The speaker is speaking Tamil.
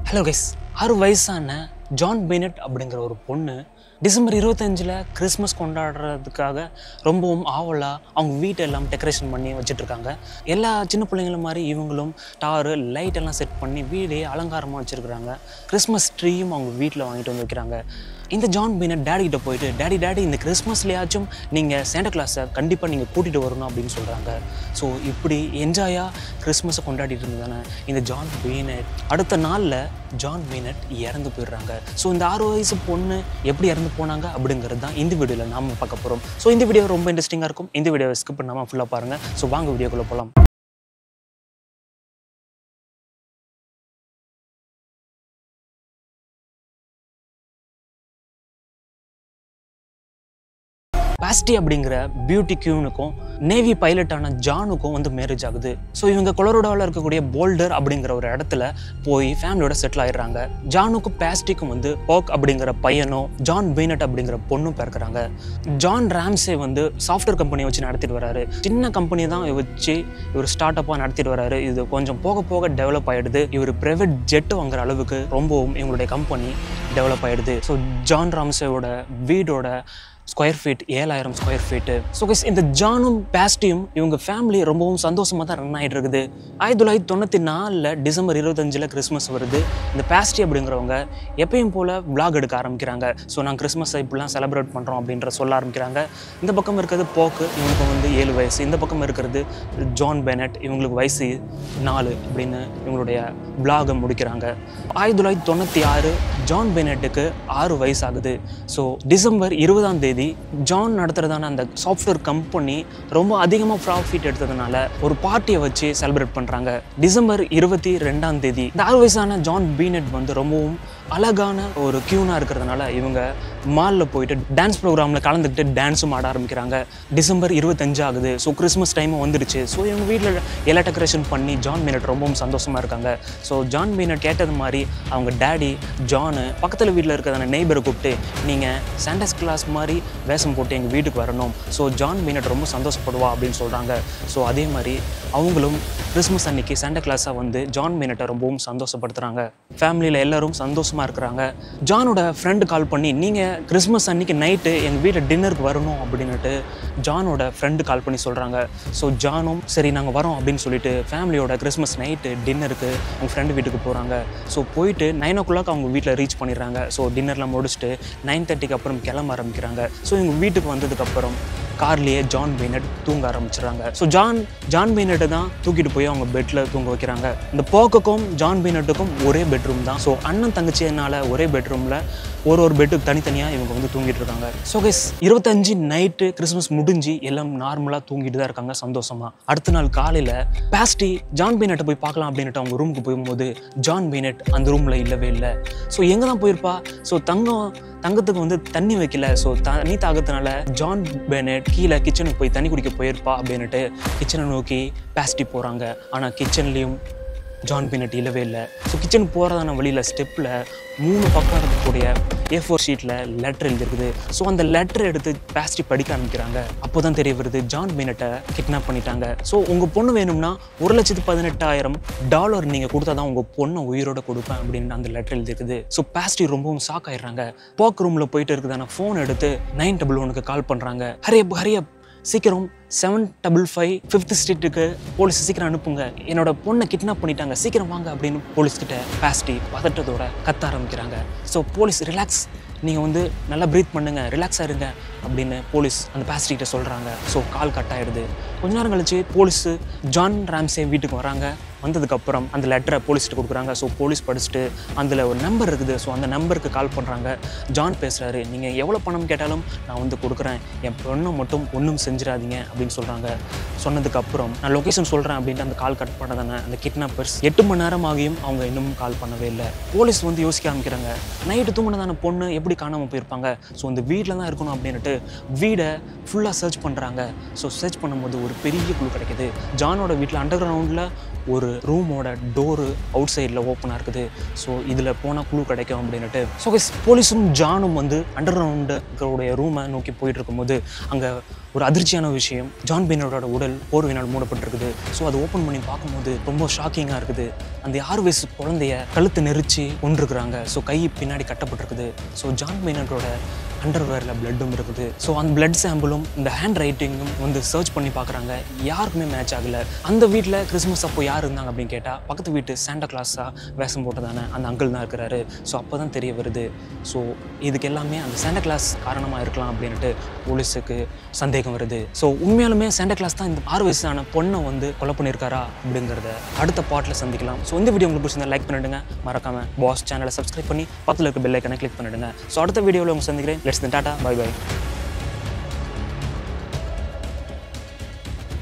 ஹலோ கைஸ் ஆறு வயசான ஜான் பெனட் அப்படிங்கிற ஒரு பொண்ணு டிசம்பர் இருபத்தஞ்சில் கிறிஸ்மஸ் கொண்டாடுறதுக்காக ரொம்பவும் ஆவலாக அவங்க வீட்டை எல்லாம் டெக்கரேஷன் பண்ணி வச்சுட்டு இருக்காங்க எல்லா சின்ன பிள்ளைங்களும் மாதிரி இவங்களும் டாரு லைட் எல்லாம் செட் பண்ணி வீடே அலங்காரமாக வச்சுருக்குறாங்க கிறிஸ்மஸ் ட்ரீயும் அவங்க வீட்டில் வாங்கிட்டு வந்து வைக்கிறாங்க இந்த ஜான் பீனட் டேடி கிட்ட போயிட்டு டேடி டேடி இந்த கிறிஸ்மஸ்லையாச்சும் நீங்கள் சேண்டா கிளாஸை கண்டிப்பாக நீங்கள் கூட்டிகிட்டு வரணும் அப்படின்னு சொல்கிறாங்க ஸோ இப்படி என்ஜாயாக கிறிஸ்மஸை கொண்டாடிட்டு இருந்ததானே இந்த ஜான் பீனட் அடுத்த நாளில் ஜான் பீனட் இறந்து போயிடுறாங்க ஸோ இந்த ஆறு வயசு பொண்ணு எப்படி இறந்து போனாங்க அப்படிங்கிறது தான் இந்த வீடியோவில் நாம பார்க்க போகிறோம் ஸோ இந்த வீடியோ ரொம்ப இன்ட்ரெஸ்டிங்காக இருக்கும் இந்த வீடியோவை ஸ்கிப் பண்ணாமல் ஃபுல்லாக பாருங்கள் ஸோ வாங்க வீடியோக்குள்ளே போகலாம் பாஸ்டி அப்படிங்கிற பியூட்டி கியூனுக்கும் நேவி பைலட்டான ஜானுக்கும் வந்து மேரேஜ் ஆகுது ஸோ இவங்க கொலரோடாவில் இருக்கக்கூடிய போல்டர் அப்படிங்கிற ஒரு இடத்துல போய் ஃபேமிலியோட செட்டில் ஆயிடுறாங்க ஜானுக்கும் பாஸ்டிக்கும் வந்து போக் அப்படிங்கிற பையனும் ஜான் பீனட் அப்படிங்கிற பொண்ணும் பிறக்கிறாங்க ஜான் ராம்சே வந்து சாஃப்ட்வேர் கம்பெனி வச்சு நடத்திட்டு வராரு சின்ன கம்பெனி தான் வச்சு இவர் ஸ்டார்ட் அப்பாக நடத்திட்டு வராரு இது கொஞ்சம் போக போக டெவலப் ஆயிடுது இவர் பிரைவேட் ஜெட் வாங்குற அளவுக்கு ரொம்பவும் இவங்களுடைய கம்பெனி டெவலப் ஆயிடுது ஸோ ஜான் ராம்சேவோட வீடோட ஸ்கொயர் ஃபீட் ஏழாயிரம் ஸ்கொயர் ஃபீட்டு ஸோ கைஸ் இந்த ஜானும் பேஸ்டியும் இவங்க ஃபேமிலி ரொம்பவும் சந்தோஷமாக தான் ரன் ஆகிட்டு இருக்குது ஆயிரத்தி தொள்ளாயிரத்தி தொண்ணூற்றி நாலில் டிசம்பர் இருபத்தஞ்சில் கிறிஸ்மஸ் வருது இந்த பேஸ்டி அப்படிங்கிறவங்க எப்பயும் போல் vlog எடுக்க ஆரம்பிக்கிறாங்க ஸோ நாங்கள் கிறிஸ்மஸை இப்படிலாம் செலிப்ரேட் பண்ணுறோம் அப்படின்ற சொல்ல ஆரம்பிக்கிறாங்க இந்த பக்கம் இருக்கிறது போக்கு இவங்களுக்கு வந்து ஏழு வயசு இந்த பக்கம் இருக்கிறது ஜான் பெனட் இவங்களுக்கு வயசு நாலு அப்படின்னு இவங்களுடைய vlog-அ முடிக்கிறாங்க ஆயிரத்தி தொள்ளாயிரத்தி தொண்ணூற்றி ஆறு ஜான் பெனட்டுக்கு ஆறு வயசு ஆகுது ஸோ டிசம்பர் இருபதாம் தேதி ஜான் நடத்துறதான அந்த சாஃப்ட்வேர் கம்பெனி ரொம்ப அதிகமாக ப்ராஃபிட் எடுத்ததுனால ஒரு பார்ட்டியை வச்சு செலிப்ரேட் பண்ணுறாங்க டிசம்பர் இருபத்தி ரெண்டாம் தேதி இந்த ஆறு வயசான ஜான் பீனட் வந்து ரொம்பவும் அழகான ஒரு கியூனாக இருக்கிறதுனால இவங்க மாலில் போயிட்டு டான்ஸ் ப்ரோக்ராமில் கலந்துக்கிட்டு டான்ஸும் ஆட ஆரம்பிக்கிறாங்க டிசம்பர் இருபத்தஞ்சு ஆகுது ஸோ கிறிஸ்மஸ் டைமும் வந்துடுச்சு ஸோ இவங்க வீட்டில் எல்லா டெக்கரேஷன் பண்ணி ஜான் பீனட் ரொம்பவும் சந்தோஷமாக இருக்காங்க ஸோ ஜான் பீனட் கேட்டது மாதிரி அவங்க டேடி ஜானு பக்கத்தில் வீட்டில் இருக்கிறதான நெய்பரை கூப்பிட்டு நீங்கள் சாண்டஸ் கிளாஸ் மாதிரி வேஷம் போட்டு எங்கள் வீட்டுக்கு வரணும் ஸோ ஜான் பீனட் ரொம்ப சந்தோஷப்படுவா அப்படின்னு சொல்கிறாங்க ஸோ அதே மாதிரி அவங்களும் கிறிஸ்மஸ் அன்னைக்கு சாண்டா கிளாஸாக வந்து ஜான் பீனட்டை ரொம்பவும் சந்தோஷப்படுத்துகிறாங்க ஃபேமிலியில் எல்லாரும் சந்தோஷமாக இருக்கிறாங்க ஜானோட ஃப்ரெண்டு கால் பண்ணி நீங்கள் கிறிஸ்மஸ் அன்னைக்கு நைட்டு எங்கள் வீட்டில் டின்னருக்கு வரணும் அப்படின்னுட்டு ஜானோட ஃப்ரெண்டு கால் பண்ணி சொல்கிறாங்க ஸோ ஜானும் சரி நாங்கள் வரோம் அப்படின்னு சொல்லிட்டு ஃபேமிலியோட கிறிஸ்மஸ் நைட்டு டின்னருக்கு அவங்க ஃப்ரெண்டு வீட்டுக்கு போகிறாங்க ஸோ போயிட்டு நைன் ஓ கிளாக் அவங்க வீட்டில் ரீச் பண்ணிடுறாங்க ஸோ டின்னர்லாம் முடிச்சுட்டு நைன் தேர்ட்டிக்கு அப்புறம் கிளம்ப ஆரம்பிக்கிறாங்க ஸோ இவங்க வீட்டுக்கு வந்ததுக்கப்புறம் கார்லேயே ஜான் பெய்னட் தூங்க ஆரம்பிச்சிடுறாங்க ஸோ ஜான் ஜான் பெய்னட்டை தான் தூக்கிட்டு போய் அவங்க பெட்டில் தூங்க வைக்கிறாங்க இந்த போக்குக்கும் ஜான் பெய்னட்டுக்கும் ஒரே பெட்ரூம் தான் ஸோ அண்ணன் தங்கச்சினால ஒரே பெட்ரூமில் ஒரு ஒரு பெட்டுக்கு தனித்தனியாக இவங்க வந்து தூங்கிட்டு இருக்காங்க ஸோ கைஸ் இருபத்தஞ்சு நைட்டு கிறிஸ்மஸ் முடிஞ்சு எல்லாம் நார்மலாக தூங்கிட்டு தான் இருக்காங்க சந்தோஷமா அடுத்த நாள் காலையில் பாஸ்டி ஜான் பெய்னட்டை போய் பார்க்கலாம் அப்படின்ட்டு அவங்க ரூமுக்கு போகும்போது ஜான் பெய்னட் அந்த ரூமில் இல்லவே இல்லை ஸோ எங்கே தான் போயிருப்பா ஸோ தங்கம் தங்கத்துக்கு வந்து தண்ணி வைக்கல ஸோ தண்ணி தாகத்தினால ஜான் பெனட் கீழே கிச்சனுக்கு போய் தண்ணி குடிக்க போயிருப்பா அப்படின்னுட்டு கிச்சனை நோக்கி பேஸ்டி போகிறாங்க ஆனால் கிச்சன்லேயும் ஜான் பெனட் இல்லவே இல்லை ஸோ கிச்சனுக்கு போகிறதான வழியில் ஸ்டெப்பில் மூணு பக்கம் இருக்கக்கூடிய ஏ ஃபோர் ஷீட்டில் லெட்டர் எழுதிருக்குது ஸோ அந்த லெட்டர் எடுத்து பேஸ்டி படிக்க ஆரம்பிக்கிறாங்க அப்போ தான் தெரிய வருது ஜான் பெனட்டை கிட்னாப் பண்ணிட்டாங்க ஸோ உங்கள் பொண்ணு வேணும்னா ஒரு லட்சத்து பதினெட்டாயிரம் டாலர் நீங்கள் கொடுத்தா தான் உங்கள் பொண்ணை உயிரோட கொடுப்பேன் அப்படின்னு அந்த லெட்டர் எழுதிருக்குது ஸோ பேஸ்டி ரொம்பவும் ஷாக் ஆயிடுறாங்க போக் ரூமில் போயிட்டு இருக்குதான ஃபோன் எடுத்து நைன் டபுள் ஒனுக்கு கால் பண்ணுறாங்க ஹரியப் ஹரியப் சீக்கிரம் செவன் டபுள் ஃபைவ் ஃபிஃப்த் ஸ்ட்ரீட்டுக்கு போலீஸ் சீக்கிரம் அனுப்புங்க என்னோட பொண்ணை கிட்னாப் பண்ணிட்டாங்க சீக்கிரம் வாங்க அப்படின்னு போலீஸ்கிட்ட பாஸ்டி பதட்டத்தோட கத்த ஆரம்பிக்கிறாங்க ஸோ போலீஸ் ரிலாக்ஸ் நீங்கள் வந்து நல்லா ப்ரீத் பண்ணுங்க ரிலாக்ஸாக இருங்க அப்படின்னு போலீஸ் அந்த பாஸ்டிகிட்ட சொல்கிறாங்க ஸோ கால் கட் ஆயிடுது கொஞ்ச நேரம் கழிச்சு போலீஸு ஜான் ராம்சே வீட்டுக்கு வராங்க வந்ததுக்கப்புறம் அந்த லெட்டரை போலீஸ்கிட்ட கொடுக்குறாங்க ஸோ போலீஸ் படிச்சுட்டு அதில் ஒரு நம்பர் இருக்குது ஸோ அந்த நம்பருக்கு கால் பண்ணுறாங்க ஜான் பேசுகிறாரு நீங்கள் எவ்வளோ பணம் கேட்டாலும் நான் வந்து கொடுக்குறேன் என் பொண்ணை மட்டும் ஒன்றும் செஞ்சிடாதீங்க அப்படின்னு சொல்கிறாங்க சொன்னதுக்கப்புறம் நான் லொக்கேஷன் சொல்கிறேன் அப்படின்ட்டு அந்த கால் கட் பண்ணதானே அந்த கிட்னாப்பர்ஸ் எட்டு மணி நேரம் ஆகியும் அவங்க இன்னும் கால் பண்ணவே இல்லை போலீஸ் வந்து யோசிக்க ஆரம்பிக்கிறாங்க நைட்டு தூங்கினதான பொண்ணு எப்படி காணாமல் போயிருப்பாங்க ஸோ இந்த வீட்டில் தான் இருக்கணும் அப்படின்னுட்டு வீடை ஃபுல்லாக சர்ச் பண்ணுறாங்க ஸோ சர்ச் பண்ணும்போது ஒரு பெரிய குழு கிடைக்குது ஜானோட வீட்டில் அண்டர் கிரவுண்டில் ஒரு ரூமோட டோரு அவுட் சைடில் ஓப்பனாக இருக்குது ஸோ இதில் போனால் குழு கிடைக்கும் அப்படின்னுட்டு ஸோ போலீஸும் ஜானும் வந்து அண்டர் கிரவுண்டுடைய ரூமை நோக்கி போயிட்டு இருக்கும்போது அங்கே ஒரு அதிர்ச்சியான விஷயம் ஜான் பெயினரோட உடல் போர்வையினால் மூடப்பட்டிருக்குது ஸோ அதை ஓப்பன் பண்ணி பார்க்கும்போது ரொம்ப ஷாக்கிங்காக இருக்குது அந்த ஆறு வயசு குழந்தைய கழுத்து நெரிச்சு கொண்டிருக்கிறாங்க ஸோ கை பின்னாடி கட்டப்பட்டிருக்குது ஸோ ஜான் பெயினரோட அண்டர்வேரில் பிளட்டும் இருக்குது ஸோ அந்த பிளட் சாம்பிளும் இந்த ஹேண்ட் ரைட்டிங்கும் வந்து சர்ச் பண்ணி பார்க்குறாங்க யாருக்குமே மேட்ச் ஆகலை அந்த வீட்டில் கிறிஸ்மஸ் அப்போ யார் இருந்தாங்க அப்படின்னு கேட்டால் பக்கத்து வீட்டு சாண்டா கிளாஸாக வேஷம் போட்டதானே அந்த அங்கிள் தான் இருக்கிறாரு ஸோ அப்போ தான் தெரிய வருது ஸோ இதுக்கு எல்லாமே அந்த சாண்டா கிளாஸ் காரணமாக இருக்கலாம் அப்படின்ட்டு போலீஸுக்கு சந்தேகம் வருது ஸோ உண்மையாலுமே சாண்டா கிளாஸ் தான் இந்த ஆறு வயசான பொண்ணை வந்து கொலை பண்ணியிருக்காரா அப்படிங்கிறத அடுத்த பாட்டில் சந்திக்கலாம் ஸோ இந்த வீடியோ உங்களுக்கு பிடிச்சிருந்தா லைக் பண்ணிடுங்க மறக்காம பாஸ் சேனலை சப்ஸ்கிரைப் பண்ணி பக்கத்தில் இருக்க பெல் ஐக்கனை கிளிக் பண்ணிடுங்க ஸோ அடுத்த வீடியோவில் உங்க சந்திக்கிறேன் லெட்ஸ் டாட்டா பை பை